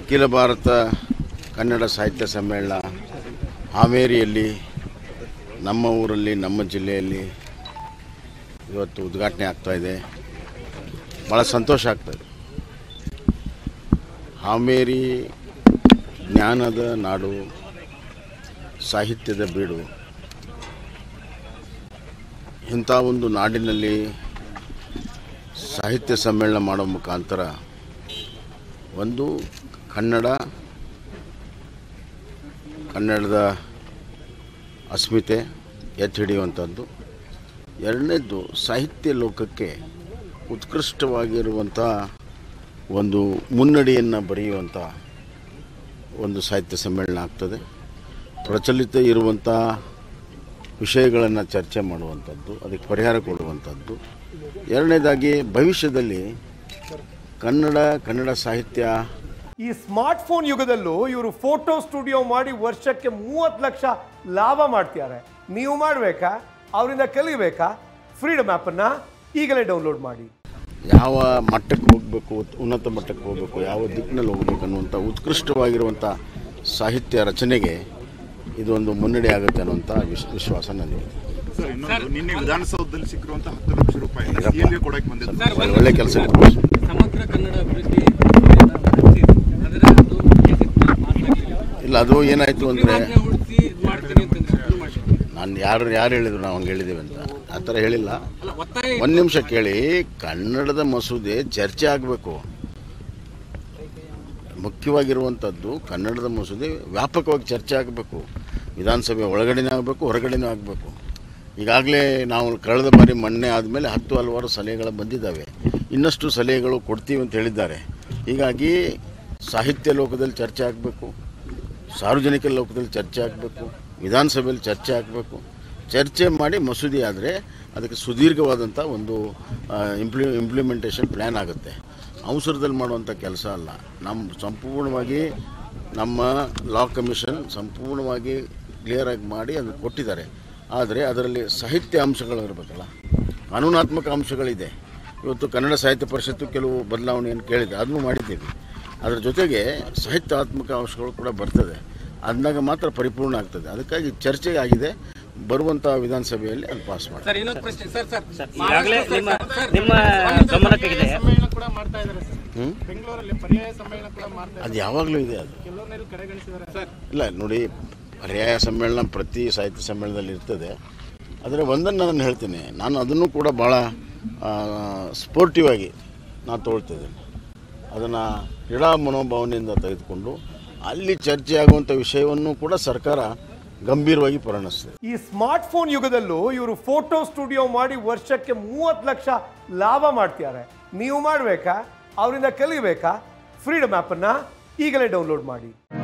ಅಖಿಲ ಭಾರತ ಕನ್ನಡ ಸಾಹಿತ್ಯ ಸಮ್ಮೇಳನ ಹಾವೇರಿಯಲ್ಲಿ ನಮ್ಮ ಊರಲ್ಲಿ ನಮ್ಮ ಜಿಲ್ಲೆಯಲ್ಲಿ ಇವತ್ತು ಉದ್ಘಾಟನೆ ಆಗ್ತಾ ಇದೆ ಭಾಳ ಸಂತೋಷ ಆಗ್ತದೆ ಹಾವೇರಿ ಜ್ಞಾನದ ನಾಡು ಸಾಹಿತ್ಯದ ಬೀಡು ಇಂಥ ಒಂದು ನಾಡಿನಲ್ಲಿ ಸಾಹಿತ್ಯ ಸಮ್ಮೇಳನ ಮಾಡೋ ಮುಖಾಂತರ ಒಂದು ಕನ್ನಡ ಕನ್ನಡದ ಅಸ್ಮಿತೆ ಎತ್ತಿ ಹಿಡಿಯುವಂಥದ್ದು ಎರಡನೇದ್ದು ಸಾಹಿತ್ಯ ಲೋಕಕ್ಕೆ ಉತ್ಕೃಷ್ಟವಾಗಿರುವಂಥ ಒಂದು ಮುನ್ನಡಿಯನ್ನು ಬರೆಯುವಂಥ ಒಂದು ಸಾಹಿತ್ಯ ಸಮ್ಮೇಳನ ಆಗ್ತದೆ ಪ್ರಚಲಿತ ಇರುವಂಥ ವಿಷಯಗಳನ್ನು ಚರ್ಚೆ ಮಾಡುವಂಥದ್ದು ಅದಕ್ಕೆ ಪರಿಹಾರ ಕೊಡುವಂಥದ್ದು ಎರಡನೇದಾಗಿ ಭವಿಷ್ಯದಲ್ಲಿ ಕನ್ನಡ ಕನ್ನಡ ಸಾಹಿತ್ಯ ಈ ಸ್ಮಾರ್ಟ್ ಫೋನ್ ಯುಗದಲ್ಲೂ ಇವರು ಫೋಟೋ ಸ್ಟುಡಿಯೋ ಮಾಡಿ ವರ್ಷಕ್ಕೆ ಮೂವತ್ತು ಲಕ್ಷ ಲಾಭ ಮಾಡ್ತಿದ್ದಾರೆ ನೀವು ಮಾಡಬೇಕಾ ಅವರಿಂದ ಕಲಿಬೇಕಾ ಫ್ರೀಡಮ್ ಆ್ಯಪನ್ನು ಈಗಲೇ ಡೌನ್ಲೋಡ್ ಮಾಡಿ ಯಾವ ಮಟ್ಟಕ್ಕೆ ಹೋಗಬೇಕು ಉನ್ನತ ಮಟ್ಟಕ್ಕೆ ಹೋಗಬೇಕು ಯಾವ ದಿಕ್ಕಿನಲ್ಲಿ ಹೋಗಬೇಕು ಅನ್ನುವಂಥ ಉತ್ಕೃಷ್ಟವಾಗಿರುವಂಥ ಸಾಹಿತ್ಯ ರಚನೆಗೆ ಇದೊಂದು ಮುನ್ನಡೆ ಆಗುತ್ತೆ ಅನ್ನುವಂಥ ವಿಶ್ ವಿಶ್ವಾಸ ನನಗೆ ಸರ್ ಇನ್ನೊಂದು ನಿನ್ನೆ ವಿಧಾನಸೌಧದಲ್ಲಿ ಸಿಕ್ಕಿರುವಂತಹ ಹತ್ತು ಲಕ್ಷ ರೂಪಾಯಿ ಸಿಎಲ್ಗೆ ಕೊಡಕ್ಕೆ ಬಂದಿದ್ದು ಒಳ್ಳೆ ಕೆಲಸ ಸಮಗ್ರ ಕನ್ನಡ ಅಭಿವೃದ್ಧಿ ಅದರ ಅದು ಮಾತಾಡ್ಲಿಲ್ಲ ಇಲ್ಲ ಅದು ಏನಾಯಿತು ಅಂದರೆ ಸುಗ್ರೀವಾಜ್ಞೆ ಹೊರಡಿಸಿ ಇದ್ ಮಾಡ್ತೀನಿ ಅಂತಂದ್ರೆ ಅದನ್ನ ಮಾಡಿ. ನಾನು ಯಾರು ಯಾರು ಹೇಳಿದ್ರು ನಾವು ಹಂಗೆ ಹೇಳಿದ್ದೇವೆ ಅಂತ ಆ ಥರ ಹೇಳಿಲ್ಲ ಅಲ್ಲ ಒತ್ತಾಯ ಒಂದು ನಿಮಿಷ ಕೇಳಿ ಕನ್ನಡದ ಮಸೂದೆ ಚರ್ಚೆ ಆಗಬೇಕು ಮುಖ್ಯವಾಗಿರುವಂಥದ್ದು ಕನ್ನಡದ ಮಸೂದೆ ವ್ಯಾಪಕವಾಗಿ ಚರ್ಚೆ ಆಗಬೇಕು ವಿಧಾನಸಭೆ ಒಳಗಡೆನೇ ಆಗಬೇಕು ಹೊರಗಡೆನೂ ಆಗಬೇಕು ಈಗಾಗಲೇ ನಾವು ಕಳೆದ ಬಾರಿ ಮೊನ್ನೆ ಆದಮೇಲೆ ಹತ್ತು ಹಲವಾರು ಸಲಹೆಗಳು ಬಂದಿದ್ದಾವೆ ಇನ್ನಷ್ಟು ಸಲಹೆಗಳು ಕೊಡ್ತೀವಿ ಅಂತ ಹೇಳಿದ್ದಾರೆ ಹೀಗಾಗಿ ಸಾಹಿತ್ಯ ಲೋಕದಲ್ಲಿ ಚರ್ಚೆ ಆಗಬೇಕು ಸಾರ್ವಜನಿಕ ಲೋಕದಲ್ಲಿ ಚರ್ಚೆ ಆಗಬೇಕು ವಿಧಾನಸಭೆಯಲ್ಲಿ ಚರ್ಚೆ ಆಗಬೇಕು ಚರ್ಚೆ ಮಾಡಿ ಮಸೂದೆ ಆದರೆ ಅದಕ್ಕೆ ಸುದೀರ್ಘವಾದಂಥ ಒಂದು ಇಂಪ್ಲಿ ಇಂಪ್ಲಿಮೆಂಟೇಷನ್ ಪ್ಲ್ಯಾನ್ ಆಗುತ್ತೆ ಅವಸರದಲ್ಲಿ ಮಾಡುವಂಥ ಕೆಲಸ ಅಲ್ಲ ನಮ್ಮ ಸಂಪೂರ್ಣವಾಗಿ ನಮ್ಮ ಲಾ ಕಮಿಷನ್ ಸಂಪೂರ್ಣವಾಗಿ ಕ್ಲಿಯರಾಗಿ ಮಾಡಿ ಅದನ್ನು ಕೊಟ್ಟಿದ್ದಾರೆ ಆದರೆ ಅದರಲ್ಲಿ ಸಾಹಿತ್ಯ ಅಂಶಗಳು ಇರಬೇಕಲ್ಲ ಕಾನೂನಾತ್ಮಕ ಅಂಶಗಳಿದೆ ಇವತ್ತು ಕನ್ನಡ ಸಾಹಿತ್ಯ ಪರಿಷತ್ತು ಕೆಲವು ಬದಲಾವಣೆಯನ್ನು ಕೇಳಿದೆ ಅದನ್ನು ಮಾಡಿದ್ದೀವಿ ಅದರ ಜೊತೆಗೆ ಸಾಹಿತ್ಯಾತ್ಮಕ ಅಂಶಗಳು ಕೂಡ ಬರ್ತದೆ ಅಂದಾಗ ಮಾತ್ರ ಪರಿಪೂರ್ಣ ಆಗ್ತದೆ ಅದಕ್ಕಾಗಿ ಚರ್ಚೆ ಆಗಿದೆ ಬರುವಂಥ ವಿಧಾನಸಭೆಯಲ್ಲಿ ಅದು ಪಾಸ್ ಮಾಡಿ ಸರ್ ಇನ್ನೊಂದು ಪ್ರಶ್ನೆ ಸರ್ ಸರ್ ಈಗಾಗಲೇ ನಿಮ್ಮ ಸರ್, ನಿಮ್ಮ ಗಮನಕ್ಕಿದೆ ಸಮ್ಮೇಳನ ಕೂಡ ಮಾಡ್ತಾ ಇದ್ದಾರೆ ಸರ್ ಹ್ಮ್? ಬೆಂಗಳೂರಲ್ಲಿ ಪರ್ಯಾಯ ಸಮ್ಮೇಳನ ಕೂಡ ಮಾಡ್ತಾ ಅದು ಯಾವಾಗಲೂ ಇದೆ ಅದು ಕೆಲವ್ರನ್ನೆಲ್ಲ ಕಡೆಗಣಿಸಿದ್ದಾರೆ ಸರ್ ಇಲ್ಲ ನೋಡಿ ಪರ್ಯಾಯ ಸಮ್ಮೇಳನ ಪ್ರತಿ ಸಾಹಿತ್ಯ ಸಮ್ಮೇಳನದಲ್ಲಿ ಇರ್ತದೆ ಆದರೆ ಒಂದನ್ನು ನಾನು ಹೇಳ್ತೀನಿ ನಾನು ಅದನ್ನು ಕೂಡ ಭಾಳ ಸ್ಪೋರ್ಟಿವ್ ಆಗಿ ನಾನು ತೊಗೊಳ್ತಿದ್ದೇನೆ ಅದನ್ನು ಕ್ರೀಡಾ ಮನೋಭಾವನೆಯಿಂದ ತೆಗೆದುಕೊಂಡು ಅಲ್ಲಿ ಚರ್ಚೆ ಆಗುವಂಥ ವಿಷಯವನ್ನು ಕೂಡ ಸರ್ಕಾರ ಗಂಭೀರವಾಗಿ ಪರಿಗಣಿಸ್ತದೆ ಈ ಸ್ಮಾರ್ಟ್ ಫೋನ್ ಯುಗದಲ್ಲೂ ಇವರು ಫೋಟೋ ಸ್ಟುಡಿಯೋ ಮಾಡಿ ವರ್ಷಕ್ಕೆ ಮೂವತ್ತು ಲಕ್ಷ ಲಾಭ ಮಾಡ್ತಿದ್ದಾರೆ ನೀವು ಮಾಡಬೇಕಾ ಅವರಿಂದ ಕಲಿಬೇಕಾ ಫ್ರೀಡಮ್ ಆ್ಯಪನ್ನು ಈಗಲೇ ಡೌನ್ಲೋಡ್ ಮಾಡಿ